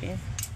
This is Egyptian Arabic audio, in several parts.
فين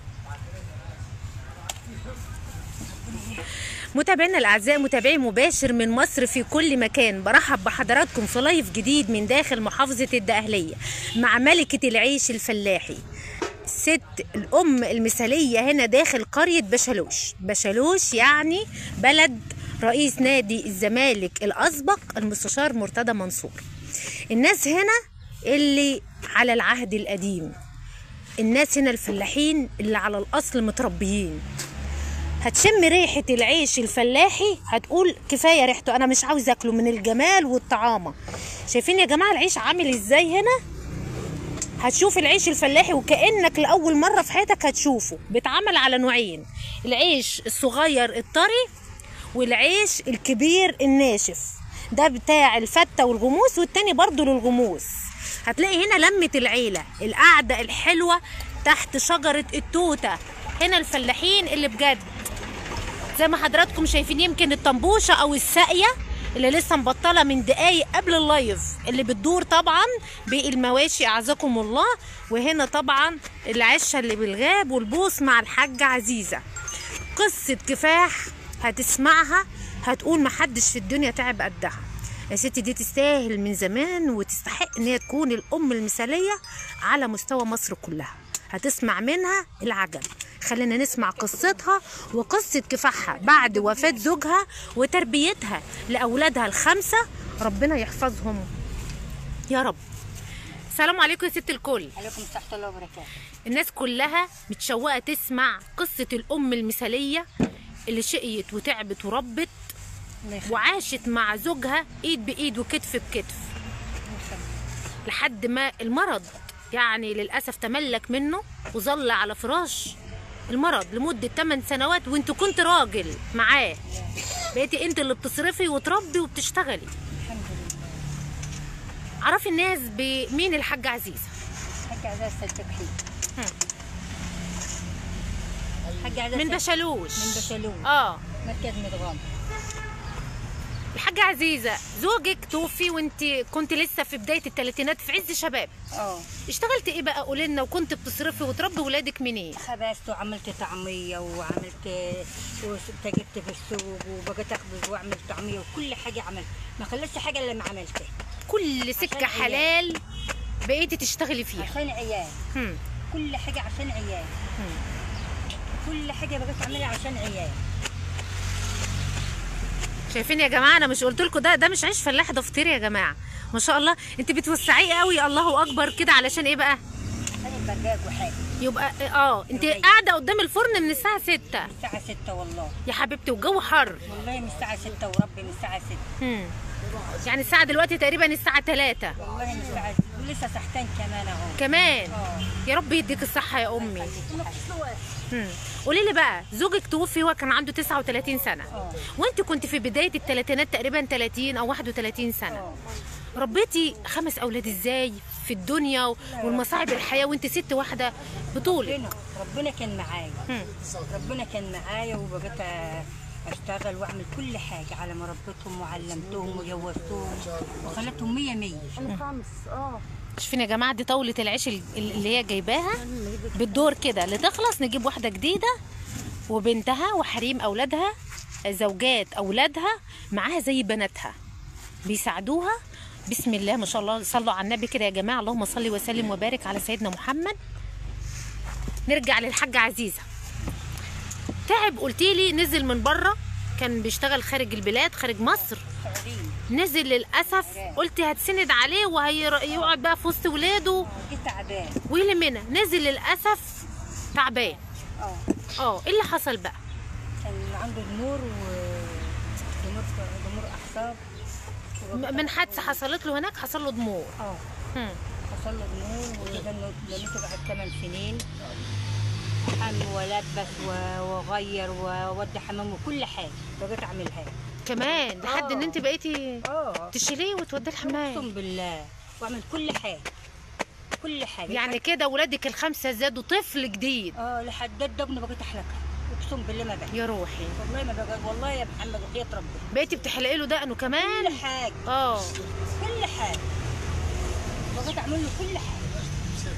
متابعينا الاعزاء متابعي مباشر من مصر في كل مكان برحب بحضراتكم في لايف جديد من داخل محافظه الدقهليه مع ملكه العيش الفلاحي ست الام المثاليه هنا داخل قريه بشالوش بشالوش يعني بلد رئيس نادي الزمالك الاسبق المستشار مرتضى منصور الناس هنا اللي على العهد القديم الناس هنا الفلاحين اللي على الاصل متربيين هتشم ريحة العيش الفلاحي هتقول كفاية ريحته أنا مش عاوز أكله من الجمال والطعامة شايفين يا جماعة العيش عامل إزاي هنا هتشوف العيش الفلاحي وكأنك لأول مرة في حياتك هتشوفه بيتعمل على نوعين العيش الصغير الطري والعيش الكبير الناشف ده بتاع الفتة والغموس والتاني برضو للغموس هتلاقي هنا لمة العيلة القعدة الحلوة تحت شجرة التوتة هنا الفلاحين اللي بجد زي ما حضراتكم شايفين يمكن الطنبوشة أو الساقية اللي لسه مبطلة من دقايق قبل اللايف اللي بتدور طبعا بالمواشي أعزكم الله وهنا طبعا العشة اللي بالغاب والبوس مع الحاجة عزيزة قصة كفاح هتسمعها هتقول محدش في الدنيا تعب قدها يا ستي دي تستاهل من زمان وتستحق ان هي تكون الام المثاليه على مستوى مصر كلها هتسمع منها العجب خلينا نسمع قصتها وقصة كفاحها بعد وفاة زوجها وتربيتها لأولادها الخمسة ربنا يحفظهم يا رب السلام عليكم يا ست الكل عليكم ورحمة الله وبركاته الناس كلها متشوقة تسمع قصة الأم المثالية اللي شقيت وتعبت وربت الله يخليك وعاشت مع زوجها ايد بايد وكتف بكتف لحد ما المرض يعني للاسف تملك منه وظل على فراش المرض لمده 8 سنوات وانت كنت راجل معاه بقيتي انت اللي بتصرفي وتربي وبتشتغلي الحمد لله عرفي الناس بمين الحاجه عزيزه حاجة عزاز التبحير هم. حاجة عزاز من بشالوش من بشالوم اه مركز مدغام الحاجه عزيزه زوجك توفي وانت كنت لسه في بدايه الثلاثينات في عز شباب اه اشتغلت ايه بقى قولي لنا وكنت بتصرفي وتربي ولادك منين خبزت وعملت طعمية وعملت وتجبت في السوق وبقيت اخبز واعمل طعمية وكل حاجة عملت ما خلصت حاجة الا ما عملتها كل سكه عشان حلال بقيتي تشتغلي فيها عشان عيال هم. كل حاجة عشان عيال كل حاجة بقيت اعملها عشان عيال شايفين يا جماعه انا مش قلت لكم ده ده مش عيش فلاح ده فطير يا جماعه ما شاء الله انت بتوسعيه قوي الله اكبر كده علشان ايه بقى عشان البرجاج وحاجة يبقى اه انت قاعده قدام الفرن من الساعه 6 الساعة ستة والله يا حبيبتي والجو حر والله من الساعة ستة وربي من الساعة ستة هم. يعني الساعه دلوقتي تقريبا الساعه 3 والله من الساعة ولسه سحتان كمان اهو كمان اه يا رب يديك الصحه يا امي يخليك. هم. قولي لي بقى زوجك توفي هو كان عنده 39 سنه اه وانت كنت في بدايه الثلاثينات تقريبا 30 او 31 سنه اه ربيتي خمس اولاد ازاي في الدنيا و- والمصاعب الحياه وانت ست واحده بطولك ربنا ربنا كان معايا هم. ربنا كان معايا وبقيت اشتغل واعمل كل حاجه على ما ربيتهم وعلمتهم وجوزتهم وخلتهم مية مية الخامس اه شوفين يا جماعه دي طاوله العيش ال- اللي هي جايباها بالدور كده لتخلص نجيب واحده جديده وبنتها وحريم اولادها زوجات اولادها معاها زي بناتها بيساعدوها بسم الله ما شاء الله صلوا على النبي كده يا جماعه اللهم صل وسلم وبارك على سيدنا محمد نرجع للحاجه عزيزه تعب قلتي لي نزل من بره كان بيشتغل خارج البلاد خارج مصر سعودية نزل للاسف قلت هتسند عليه وهيقعد بقى في وسط ولاده جيت تعبان ويلمنا نزل للاسف تعبان اه اه ايه اللي حصل بقى كان عنده ضمور و ضمور ضمور اعصاب م- من حادثه حصلت له هناك حصل له ضمور اه هم. حصل له ضمور وده لميته بعد ثمان سنين حم ولبس و- وغير وودي حمام وكل حاجه بقيت اعملها كمان لحد ان آه. انت بقيتي اه تشيليه وتوديه الحمام اقسم بالله واعمل كل حاجه كل حاجه يعني كده ولادك الخمسه زادوا طفل جديد اه لحد ده ابني بقيت احلقها اقسم بالله ما بقى يا روحي والله ما بقى والله يا محمد وحياه ربنا بقيتي بتحلقي له دقنه كمان كل حاجه اه كل حاجه بقيت اعمل له كل حاجه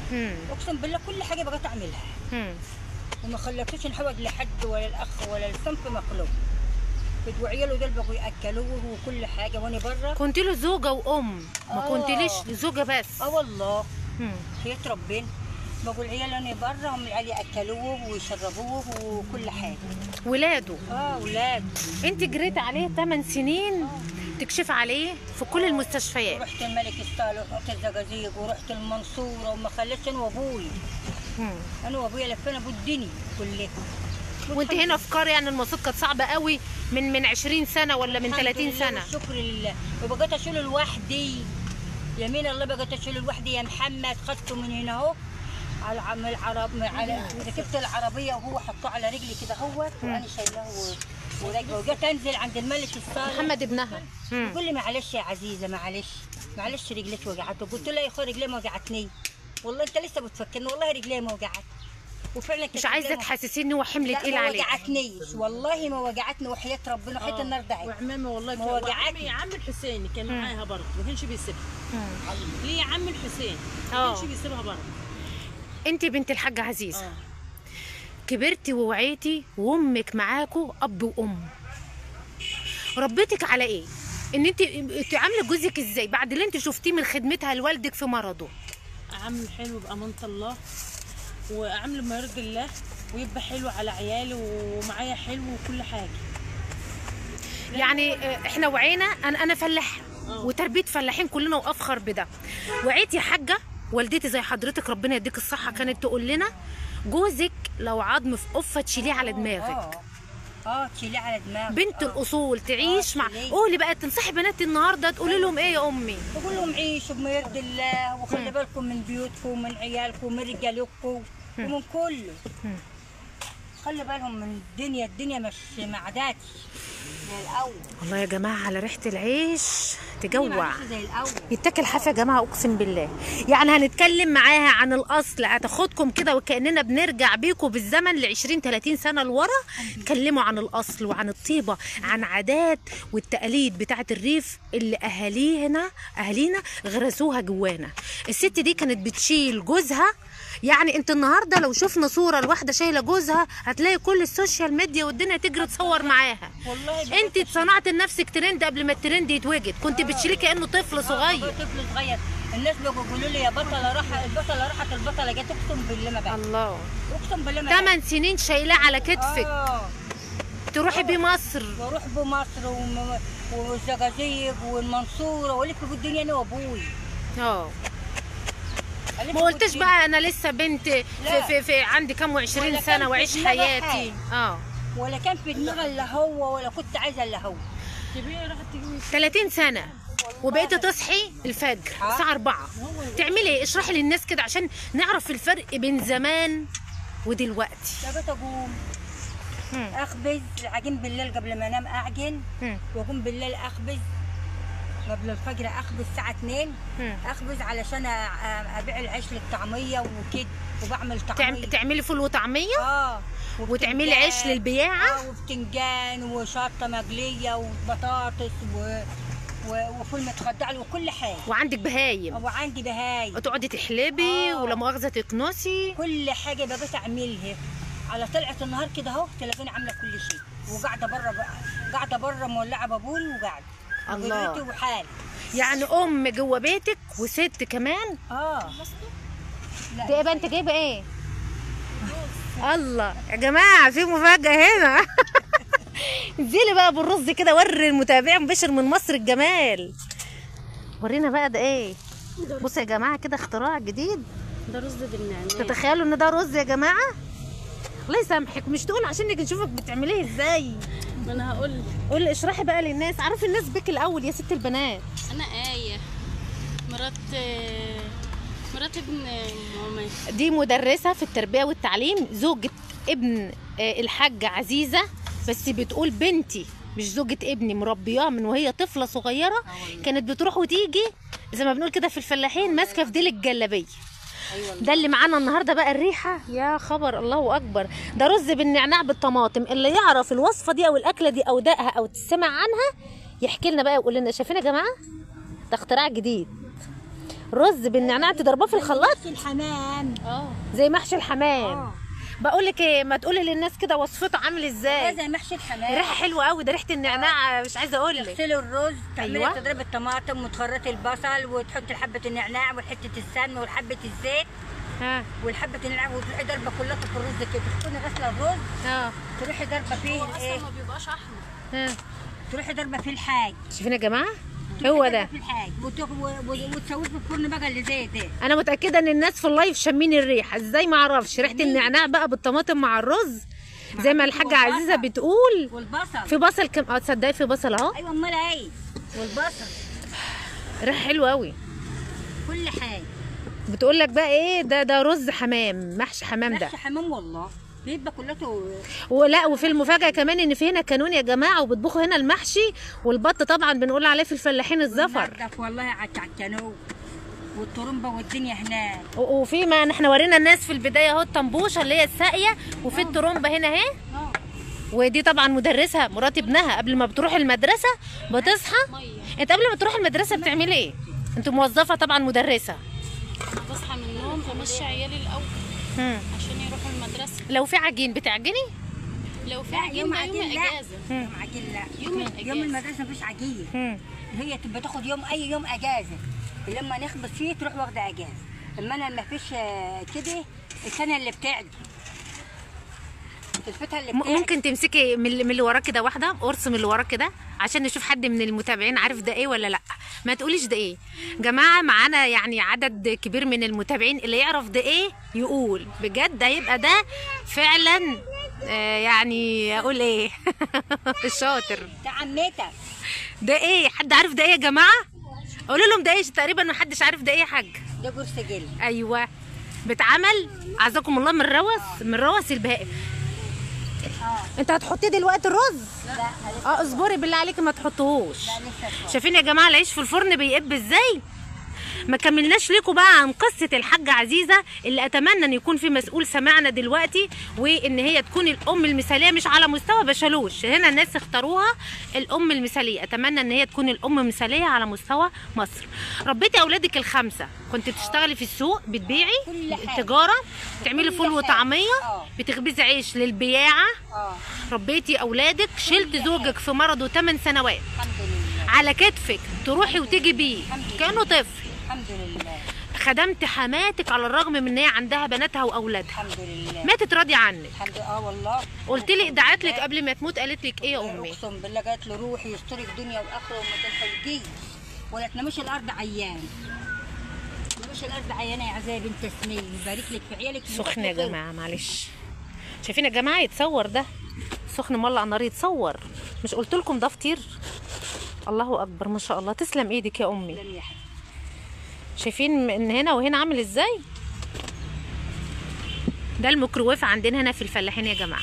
مم. اقسم بالله كل حاجه بقيت اعملها مم. وما خليتوش نحوج لحد ولا الاخ ولا الصنف مخلوق كنت وعياله دول بقوا ياكلوه وكل حاجه وانا بره كنت له زوجة وأم ما آه. كنتليش زوجة بس اه والله مم. حياة ربنا بقول العيال انا بره هم العيال ياكلوه ويشربوه وكل حاجه ولاده اه اولاد انت جريت عليه 8 سنين تكشف عليه في كل المستشفيات ورحت الملك الصالح ورحت الزقازيق ورحت المنصوره وما خليتش انا وابوي مم. انا وابويا لفينا ابو الدنيا كلها وانت هنا في قريه يعني المواصلات كانت صعبه قوي من من 20 سنه ولا من الحمد 30 لله سنه والشكر لله وبقيت اشيله لوحدي يمين الله بقيت اشيله لوحدي يا محمد خدته من هنا اهو على عم العرب من على ركبت العربيه وهو حطه على رجلي كده اهوت وانا شايلاه و- وراجعه وجيت انزل عند الملك الصالح محمد ابنها مم. يقول لي معلش يا عزيزه معلش معلش رجليك وجعت قلت له يا اخويا رجلي ما وجعتني والله انت لسه بتفكرني والله رجلي ما وجعت وفعلا كانت مش عايزه رجلي ما- تحسسيني ان هو حمل لا تقيل ما عليك وجعتنيش والله ما وجعتني وحياه ربنا حياه النار دعت وعمامي والله ما كان- وجعتني. وعمي عم الحسين كان معاها برضه ما كانش بيسيبها مم. ليه عم الحسين ما آه. كانش بيسيبها برضه انت بنت الحاجه عزيزه اه كبرتي ووعيتي وامك معاكوا اب وام ربيتك على ايه ان انت تعاملي جوزك ازاي بعد اللي انت شفتيه من خدمتها لوالدك في مرضه عامل حلو بأمانة الله وعامل ما يرضي الله ويبقى حلو على عيالي ومعايا حلو وكل حاجة يعني اه، احنا وعينا انا انا فلاح اه. وتربيه فلاحين كلنا وافخر بده وعيت يا حاجه والدتي زي حضرتك ربنا يديك الصحه كانت تقول لنا جوزك لو عظم في قفه تشيليه على دماغك اه اه تشيليه على دماغك بنت آه. الاصول تعيش آه، مع تشيليه. قولي بقى تنصحي بناتي النهارده تقولي لهم ايه يا امي بقول لهم عيشوا بما يرضي الله وخلي بالكم من بيوتكم ومن عيالكم ومن رجالكم ومن كله مم. خلي بالهم من الدنيا الدنيا مش ما عاداتش زي الاول والله يا جماعه على ريحه العيش تجوع الدنيا ما عادتش زي الاول يتاكل حاف يا جماعه اقسم بالله يعني هنتكلم معاها عن الاصل هتاخدكم كده وكاننا بنرجع بيكم بالزمن ل 20 30 سنه لورا اتكلموا عن الاصل وعن الطيبه عن عادات والتقاليد بتاعه الريف اللي اهالينا اهالينا غرسوها جوانا الست دي كانت بتشيل جوزها يعني انت النهارده لو شفنا صوره لواحده شايله جوزها هتلاقي كل السوشيال ميديا والدنيا تجري تصور معاها والله انت صنعت لنفسك ترند قبل ما الترند يتوجد كنت بتشيليه كانه طفل صغير طفل صغير الناس بيقولوا يقولوا لي يا بطله راح البطله راحت البطله جت اقسم بالله ما بقى الله اقسم بالله ما بقى. 8 سنين شايلاه على كتفك اه تروحي بيه مصر واروح بمصر وم- والزقازيق والمنصوره والف في الدنيا انا وابوي اه ألف ما في قلتش الدنيا. بقى انا لسه بنت في, لا. في, في عندي كام وعشرين ولا سنه كان واعيش في دماغها حياتي اه ولا كان في دماغي الا هو ولا كنت عايزه الا هو تبيعي راحت تجيبي 30 سنه وبقيتي تصحي الفجر آه. الساعه 4 تعملي ايه اشرحي للناس كده عشان نعرف الفرق بين زمان ودلوقتي لقيت اقوم مم. اخبز العجين بالليل قبل ما انام اعجن مم. واقوم بالليل اخبز قبل الفجر اخبز الساعه 2 مم. اخبز علشان أ- أ- ابيع العيش للطعميه وكده وبعمل تعم- طعميه تعملي فول وطعميه اه وتعملي عيش وبتنجان. للبياعه اه وبتنجان وشطه مقليه وبطاطس و... و... وفول متخدع له وكل حاجه وعندك بهايم وعندي بهاي وتقعدي تحلبي آه. ولا مؤاخذه تكنسي كل حاجه بقيت اعملها على طلعه النهار كده اهو تلاقيني عامله كل شيء وقاعده بره بقى قاعده بره مولعه بابوني وقاعده الله. وبيتي وحالي يعني ام جوه بيتك وست كمان اه لا ده ايه بقى انت جايبه ايه الله يا جماعه في مفاجاه هنا انزلي بقى بالرز كده وري المتابع مباشر من مصر الجمال ورينا بقى ده ايه بصوا يا جماعه كده اختراع جديد ده رز بالنعناع تتخيلوا ان ده رز يا جماعه الله يسامحك مش تقول عشان نيجي نشوفك بتعمليه ازاي ما انا هقول قولي اشرحي بقى للناس عرفي الناس بك الاول يا ست البنات انا آية مرات مرات ابن ماما دي مدرسة في التربية والتعليم زوجة ابن آه، الحاجة عزيزة بس بتقول بنتي مش زوجة ابني مربياها من وهي طفلة صغيرة كانت بتروح وتيجي زي ما بنقول كده في الفلاحين ماسكة في ديل الجلابية ايوه ده اللي معانا النهارده بقى الريحه يا خبر الله اكبر ده رز بالنعناع بالطماطم اللي يعرف الوصفه دي او الاكله دي او دقها او تسمع عنها يحكي لنا بقى ويقول لنا شايفين يا جماعه ده اختراع جديد رز بالنعناع تضرباه في الخلاط محشي الحمام اه زي محشي الحمام اه بقول لك ايه ما تقولي للناس كده وصفته عامل ده ازاي زي محشي الحمام ريحه حلوه قوي ده ريحه النعناع مش عايزه اقول لك تغسلي الرز تعملي أيوة. أيوة. تضربي الطماطم وتخرطي البصل وتحطي حبه النعناع وحته السمن وحبه الزيت ها والحبه النعناع وتروحي ضربه كلها في الرز كده تكوني غاسله الرز اه تروحي ضربه فيه الايه ما بيبقاش احمر ها تروحي ضربه فيه الحاج شايفين يا جماعه تروحي هو ضربة ده فيه الحاج وت- و- و- وتسويه في الفرن بقى اللي زي ده انا متاكده ان الناس في اللايف شامين الريحه ازاي ما اعرفش ريحه جميل. النعناع بقى بالطماطم مع الرز زي ما الحاجه والبصل. عزيزه بتقول والبصل في بصل كم اه تصدقي في بصل اهو ايوه امال ايه والبصل ريحه حلوه قوي كل حاجه بتقول لك بقى ايه ده ده رز حمام محشي حمام ده محشي حمام والله بيبقى كلته ولا وفي المفاجاه كمان ان في هنا كانون يا جماعه وبيطبخوا هنا المحشي والبط طبعا بنقول عليه في الفلاحين الزفر نضف والله على الكانو والطرمبه والدنيا هناك و- وفي ما احنا ورينا الناس في البدايه اهو الطنبوشه اللي هي الساقيه وفي الترومبه هنا اهي اه ودي طبعا مدرسه مرات ابنها قبل ما بتروح المدرسه بتصحى ميه انت قبل ما تروح المدرسه بتعملي ايه انت موظفه طبعا مدرسه بصحى من النوم بمشي عيالي الاول مم. عشان يروحوا المدرسه لو في عجين بتعجني لو في لا عجين يوم ده يوم عجين لا اجازه يوم عجين لا يوم الأجازة. يوم المدرسه مفيش عجين مم. هي تبقى تاخد يوم اي يوم اجازه لما نخبط فيه تروح واخده اجازه اما انا ما فيش آه، كده السنه اللي بتعدي الفتره اللي م- بتعدي ممكن تمسكي من اللي من اللي وراه كده واحده قرص من اللي وراه كده عشان نشوف حد من المتابعين عارف ده ايه ولا لا ما تقوليش ده ايه جماعه معانا يعني عدد كبير من المتابعين اللي يعرف ده ايه يقول بجد ده يبقى ده فعلا آه يعني اقول ايه الشاطر ده عمتك ده ايه حد عارف ده ايه يا جماعه قولوا لهم ده ايه تقريبا ما حدش عارف ده ايه يا حاج ده جرس جل ايوه بتعمل عزكم الله من روس من روس البهائم اه انت هتحطيه دلوقتي الرز لا لسه اه اصبري بالله عليكي ما تحطهوش لا لسه شوية. شايفين يا جماعه العيش في الفرن بيقب ازاي ما كملناش لكم بقى عن قصه الحاجه عزيزه اللي اتمنى ان يكون في مسؤول سمعنا دلوقتي وان هي تكون الام المثاليه مش على مستوى بشالوش هنا الناس اختاروها الام المثاليه اتمنى ان هي تكون الام مثاليه على مستوى مصر ربيتي اولادك الخمسه كنت بتشتغلي في السوق بتبيعي كل حاجة. تجاره بتعملي كل فول حاجة. وطعميه اه. بتخبزي عيش للبياعه اه ربيتي اولادك شلت زوجك في مرضه 8 سنوات الحمد لله على كتفك تروحي وتيجي بيه الحمد لله. كانه طفل الحمد لله خدمت حماتك على الرغم من ان هي عندها بناتها واولادها الحمد لله ماتت راضيه عنك الحمد اه والله قلت لي دعت لك قبل ما تموت قالت لك ايه يا امي اقسم بالله قالت له روحي يسترك دنيا واخره وما تلحقيش ولا تنامش الارض عيان ما تنامش الارض عيانه يا عزيزي بنت ياسمين يبارك لك في عيالك سخن يا جماعه معلش شايفين يا جماعه يتصور ده سخن مولع نار يتصور مش قلت لكم ده فطير الله اكبر ما شاء الله تسلم ايدك يا امي لم يحد شايفين من هنا وهنا عامل ازاي ده الميكروويف عندنا هنا في الفلاحين يا جماعه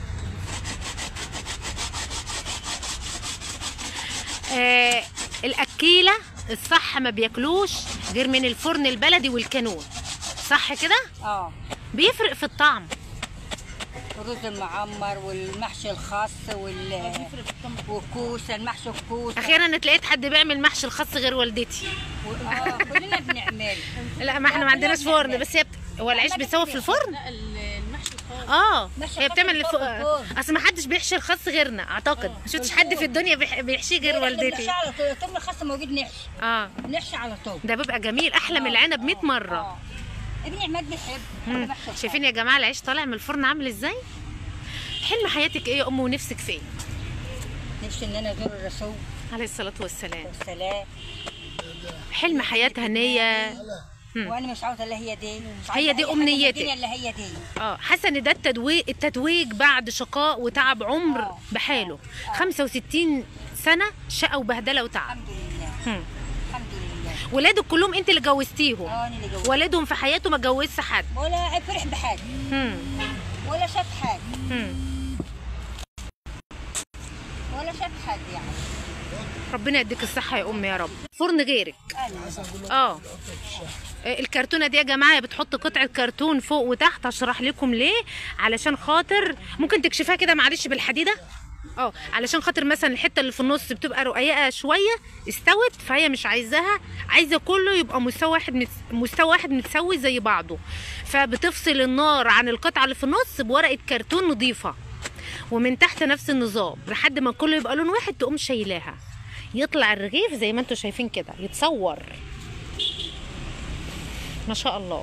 آه الاكيله الصح ما بياكلوش غير من الفرن البلدي والكانون صح كده اه بيفرق في الطعم الرز المعمر والمحشي الخاص وال والكوسه المحشي الكوسه اخيرا اتلاقيت حد بيعمل محشي الخاص غير والدتي و- اه كلنا بنعمل لا ما احنا ما عندناش فرن بس هي بت... هو العيش بيتسوى في الفرن لا ال- المحشي الخاص اه ماشي هي خلاص بتعمل الفرن الف... الفرن. اصل ما حدش بيحشي الخاص غيرنا اعتقد ما شفتش حد في الدنيا بيح... بيحشيه غير والدتي نحشي على طول طول الخاص موجود نحشي اه نحشي على طول ده بيبقى جميل احلى من العنب 100 مره اه ابني عماد بيحب مم. محشي الخاص. شايفين يا جماعه العيش طالع من الفرن عامل ازاي حلم حياتك ايه يا ام ونفسك في ايه نفسي ان انا ازور الرسول عليه الصلاه والسلام والسلام حلم حياه هنيه مم. وانا مش عاوزه الا هي دي مش هي عاوزة دي أي حاجة أمنيتك. في الدنيا الا هي دي اه حاسه ان ده التدويج التتويج بعد شقاء وتعب عمر آه. بحاله 65 سنه شقه وبهدله وتعب الحمد لله مم. الحمد لله ولادك كلهم انت اللي جوزتيهم اه انا اللي جوزت والدهم في حياته ما جوزش حد ولا فرح بحاجه مم. ولا شاف حاجه مم. ولا شاف حد يعني ربنا يديك الصحه يا امي يا رب فرن غيرك انا اه الكرتونه دي يا جماعه هي بتحط قطعه كرتون فوق وتحت هشرح لكم ليه علشان خاطر ممكن تكشفها كده معلش بالحديده اه علشان خاطر مثلا الحته اللي في النص بتبقى رقيقه شويه استوت فهي مش عايزاها عايزه كله يبقى مستوى واحد مت... مستوى واحد متساوي زي بعضه فبتفصل النار عن القطعه اللي في النص بورقه كرتون نظيفه ومن تحت نفس النظام لحد ما كله يبقى لون واحد تقوم شايلاها يطلع الرغيف زي ما انتم شايفين كده يتصور ما شاء الله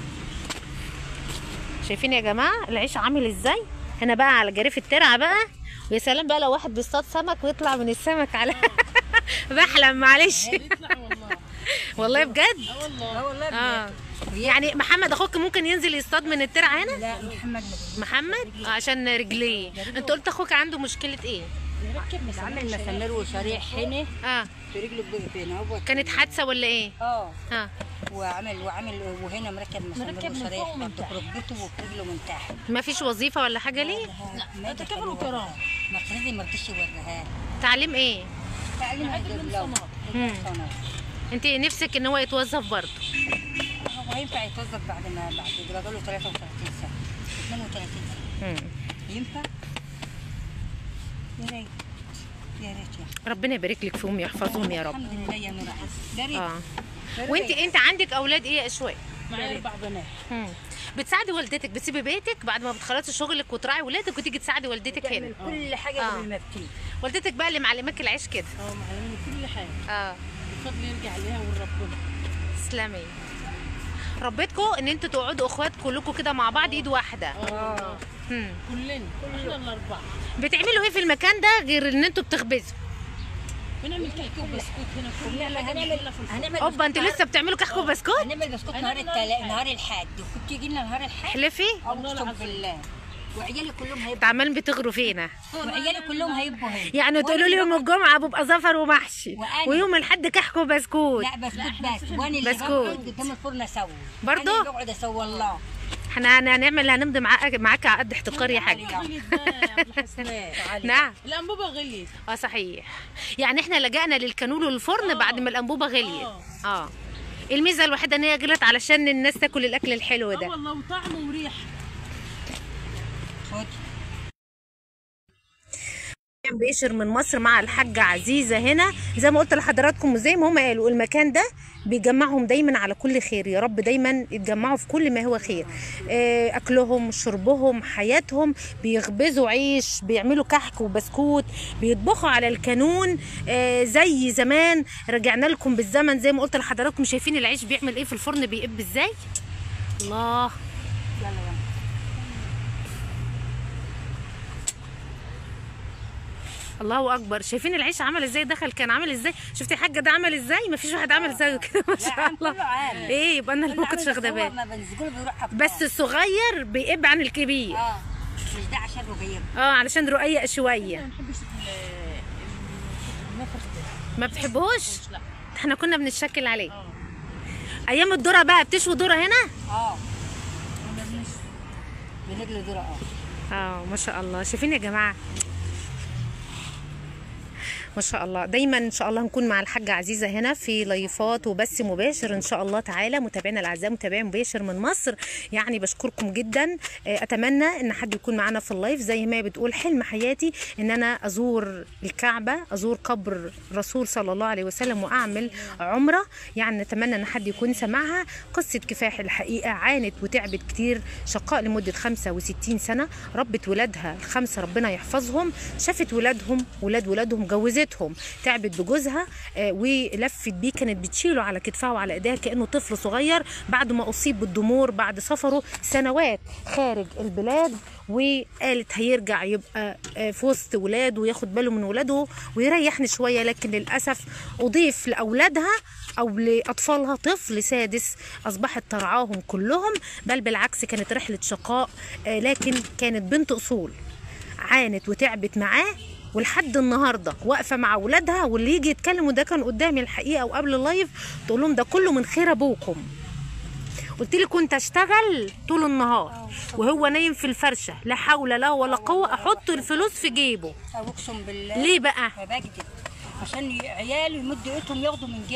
شايفين يا جماعه العيش عامل ازاي هنا بقى على جريف الترعه بقى ويا سلام بقى لو واحد بيصطاد سمك ويطلع من السمك على بحلم معلش يطلع والله والله بجد اه والله اه والله اه يعني محمد اخوك ممكن ينزل يصطاد من الترعه هنا لا محمد ما محمد آه، عشان رجليه انت قلت اخوك عنده مشكله ايه بيركب عامل مسامير وشريح هنا اه في رجله بين هو كانت حادثه ولا ايه اه اه وعمل وعمل وهنا مركب مسامير مركب من وشريح فوق ومن برضه في ركبته وفي رجله من تحت ما فيش وظيفه ولا حاجه ليه لا ده تكافل وكرامة. ما قصدي ما رضيش يوريها تعليم ايه تعليم معلم هيدرولوج. صناعة. مم. صناعة. انت نفسك ان هو يتوظف برضه هو هينفع يتوظف بعد ما بعد يبقى له 33 سنه 32 سنه مم. ينفع؟ يا ريت يا ريت يا أخي. ربنا يبارك لك فيهم يحفظهم يا رب الحمد لله يا نور يا ريت اه يا ريت. وانت انت عندك اولاد ايه يا اشواق معايا اربع بنات مم. بتساعدي والدتك بتسيبي بيتك بعد ما بتخلصي شغلك وتراعي ولادك وتيجي تساعدي والدتك هنا تعمل كل حاجه آه. قبل ما بتيجي والدتك بقى اللي معلماك العيش كده اه معلمين كل حاجه اه الفضل يرجع ليها ولربنا تسلمي ربيتكم ان انتوا تقعدوا اخوات كلكم كده مع بعض ايد واحده اه والله. مم. كلنا احنا الاربعه بتعملوا ايه في المكان ده غير ان انتوا بتخبزوا بنعمل كحك وبسكوت هنا كل هنعمل حاجه هنعمل بنعملها في الفرن هنعمل اوبا انتوا لسه بتعملوا كحك وبسكوت هنعمل بسكوت نهار هنعمل التلا... نهار نهار الحد كنت تيجي لنا نهار الحد احلفي والله اقسم العظيم. بالله وعيالي كلهم هيبقوا انتوا عمالين بتغروا فينا وعيالي كلهم هيبقوا هنا يعني تقولوا لي يوم الجمعه ببقى زفر ومحشي وأنا. ويوم الاحد كحك وبسكوت لا بسكوت بس وانا اللي بسكوت. بقعد قدام الفرن اسوي برضه؟ انا اللي بقعد اسوي والله احنا هن- هنعمل هنمضي معاك معاك عقد احتكار يا حاج غليت ده يا عبد الحسناء نعم الانبوبه غليت اه صحيح يعني احنا لجأنا للكانول والفرن آه. بعد ما الانبوبه غليت آه. اه الميزه الوحيده ان هي غلت علشان الناس تاكل الاكل الحلو اه ده والله وطعم وريحه خد بيشر من مصر مع الحاجة عزيزة هنا زي ما قلت لحضراتكم وزي ما هم قالوا المكان ده بيجمعهم دايما على كل خير يا رب دايما يتجمعوا في كل ما هو خير آه، أكلهم شربهم حياتهم بيخبزوا عيش بيعملوا كحك وبسكوت بيطبخوا على الكانون آه، زي زمان رجعنا لكم بالزمن زي ما قلت لحضراتكم شايفين العيش بيعمل ايه في الفرن بيقب ازاي الله يلا يلا الله اكبر شايفين العيش عمل ازاي دخل كان عامل ازاي شفتي الحاجه ده عمل ازاي مفيش واحد عمل زيه كده ما لا شاء عم الله كله عام ايه يبقى انا اللي ما كنتش واخده بالي ما بنزقوله بيروح أبطال. بس الصغير بيقب عن الكبير اه مش ده عشان رغيف اه علشان رقيق شويه ما بحبش ال- النفر ده ما بتحبهوش لا احنا كنا بنتشكل عليه اه ايام الذره بقى بتشوي ذره هنا اه بنجلي ذره اه اه ما شاء الله شايفين يا جماعه ما شاء الله دايما ان شاء الله هنكون مع الحاجه عزيزه هنا في لايفات وبث مباشر ان شاء الله تعالى متابعينا الاعزاء متابعي مباشر من مصر يعني بشكركم جدا آه، اتمنى ان حد يكون معانا في اللايف زي ما هي بتقول حلم حياتي ان انا ازور الكعبه ازور قبر الرسول صلى الله عليه وسلم واعمل عمره يعني نتمنى ان حد يكون سمعها قصه كفاح الحقيقه عانت وتعبت كتير شقاء لمده 65 سنه ربت ولادها الخمسه ربنا يحفظهم شافت ولادهم ولاد ولادهم جوزتهم تعبت بجوزها آه، ولفت بيه كانت بتشيله على كتفها وعلى ايديها كانه طفل صغير بعد ما اصيب بالضمور بعد سفره سنوات خارج البلاد وقالت هيرجع يبقى آه، في وسط ولاده وياخد باله من ولاده ويريحني شويه لكن للاسف اضيف لاولادها او لاطفالها طفل سادس اصبحت ترعاهم كلهم بل بالعكس كانت رحله شقاء آه، لكن كانت بنت اصول عانت وتعبت معاه ولحد النهارده واقفه مع اولادها واللي يجي يتكلم وده كان قدامي الحقيقه وقبل اللايف تقول لهم ده كله من خير ابوكم قلت لي كنت اشتغل طول النهار وهو نايم في الفرشه لا حول له ولا قوه احط الفلوس في جيبه أو اقسم بالله ليه بقى ما بكذب عشان ي- عياله يمدوا ايدهم ياخدوا من جيبه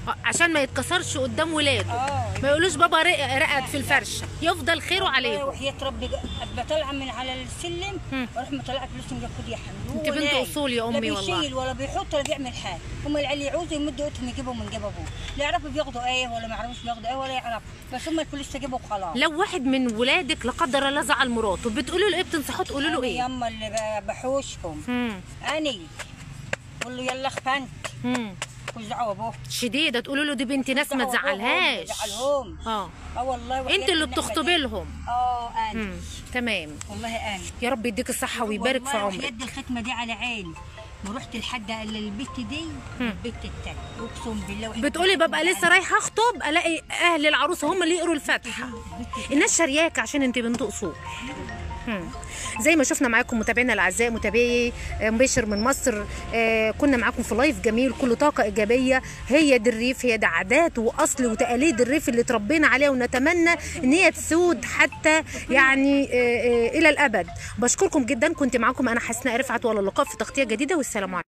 آه، عشان ما يتكسرش قدام ولاده اه ما يقولوش بابا رق- رقد في الفرشه يفضل خيره والله عليه وحياة ربي ابقى طالعه من على السلم مم. واروح مطلعه فلوس من خد يا حمد انت هو بنت نايم. أصول يا أمي لا والله. بيشيل ولا بيحط ولا بيعمل حاجه هم العيال يعوزوا يمدوا ايدهم يجيبوا من جيب ابوه لا يعرفوا بياخدوا ايه ولا ما يعرفوش بياخدوا ايه ولا يعرفوا بس هم الفلوس تجيبوا وخلاص لو واحد من ولادك لا قدر الله زعل مراته بتقولوا له ايه بتنصحوه تقولوا له أنا ايه يما اللي ب- بحوشهم مم. اني بقول له يلا خفنت مم. مش دعوه بابا شديده تقولوا له دي بنت ناس ما دعوة بابا، تزعلهاش ما تزعلهم اه اه والله وحياة انت اللي النعمة بتخطبي دي. لهم اه انا مم. تمام والله انا يا رب يديك الصحه ويبارك في والله عمرك وحياة الختمه دي على عيني ما رحت لحد الا البت دي البت التانية اقسم بالله وحياة بتقولي الختمة ببقى دي لسه رايحه اخطب الاقي اهل العروسه هم اللي يقروا الفاتحه الناس شارياك عشان انت بنت اصول مم. زي ما شفنا معاكم متابعينا الاعزاء متابعي آه، مباشر من مصر آه، كنا معاكم في لايف جميل كله طاقه ايجابيه هي دي الريف هي ده عادات واصل وتقاليد الريف اللي اتربينا عليها ونتمنى ان هي تسود حتى يعني آه، آه، الى الابد بشكركم جدا كنت معاكم انا حسناء رفعت والى اللقاء في تغطيه جديده والسلام عليكم